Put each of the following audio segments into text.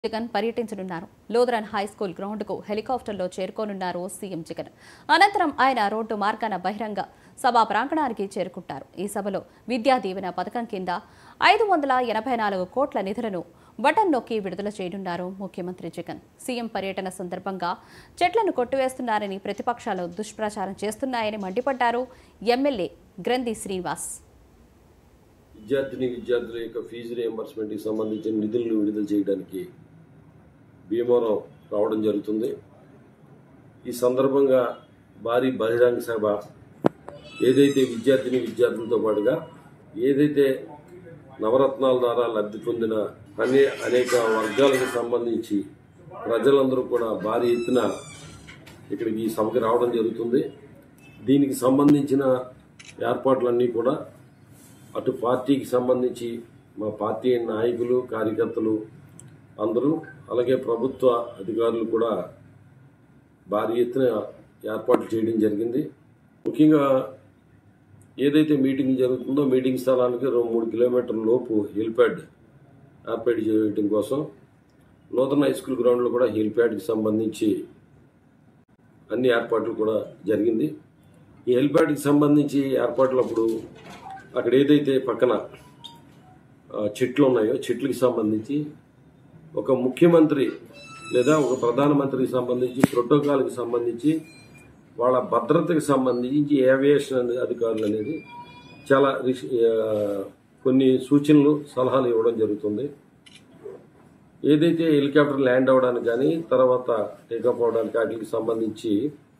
జగన్ పర్యటించనున్నారు Lutheran high school గ్రౌండ్కు హెలికాప్టర్లో చేరుకోనున్నారు CM Jagan అనంతరం ఆయన రోడ్డు మార్గాన బహిరంగ సభా ప్రాంగణానికి చేరుకుంటారు ఈ సభలో విద్యా దీవెన పథకం కింద ఐదు వందల ఎనభై నాలుగు కోట్ల నిధులను బటన్ నొక్కి విడుదల చేయనున్నారు ముఖ్యమంత్రి జగన్ సీఎం పర్యటన సందర్భంగా చెట్లను కొట్టివేస్తున్నారని ప్రతిపక్షాలు దుష్ప్రచారం చేస్తున్నాయని మండిపడ్డారు ఎమ్మెల్యే గ్రంథి శ్రీనివాస్ విద్యార్థిని విద్యార్థుల యొక్క ఫీజు రియంబర్స్మెంట్కి సంబంధించిన నిధులను విడుదల చేయడానికి భీమవరం రావడం జరుగుతుంది ఈ సందర్భంగా భారీ బహిరంగ సభ ఏదైతే విద్యార్థిని విద్యార్థులతో పాటుగా ఏదైతే నవరత్నాల ద్వారా లబ్ధి పొందిన అనే అనేక వర్గాలకు సంబంధించి ప్రజలందరూ కూడా భారీ ఎత్తున ఇక్కడికి ఈ సభకి రావడం జరుగుతుంది దీనికి సంబంధించిన ఏర్పాట్లన్నీ కూడా అటు పార్టీకి సంబంధించి మా పార్టీ నాయకులు కార్యకర్తలు అందరూ అలాగే ప్రభుత్వ అధికారులు కూడా భారీ ఎత్తున ఏర్పాట్లు చేయడం జరిగింది ముఖ్యంగా ఏదైతే మీటింగ్ జరుగుతుందో మీటింగ్ స్థలానికి రెండు మూడు కిలోమీటర్ల లోపు హెలిప్యాడ్ ఏర్పాటు చేయడం కోసం నూతన హై స్కూల్ గ్రౌండ్లో కూడా హెలిప్యాడ్కి సంబంధించి అన్ని ఏర్పాట్లు కూడా జరిగింది ఈ హెలిప్యాడ్కి సంబంధించి ఏర్పాట్లు అప్పుడు అక్కడ ఏదైతే పక్కన ఆ, చెట్లు ఉన్నాయో చెట్లకి సంబంధించి ఒక ముఖ్యమంత్రి లేదా ఒక ప్రధానమంత్రికి సంబంధించి ప్రోటోకాల్కి సంబంధించి వాళ్ళ భద్రతకి సంబంధించి ఏవియేషన్ అధికారులు అనేది చాలా రిష్- ఆ, కొన్ని సూచనలు సలహాలు ఇవ్వడం జరుగుతుంది ఏదైతే హెలికాప్టర్ ల్యాండ్ అవ్వడానికి కానీ తర్వాత టేకప్ అవ్వడానికి వాటికి సంబంధించి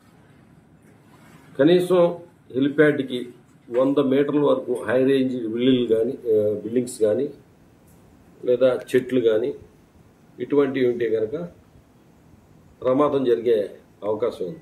కనీసం హెలిప్యాడ్కి వంద మీటర్ల వరకు హై రేంజ్ బిల్డింగ్లు కానీ బిల్డింగ్స్ కానీ లేదా చెట్లు కానీ ఇటువంటివి ఉంటే కనుక ప్రమాదం జరిగే అవకాశం ఉంది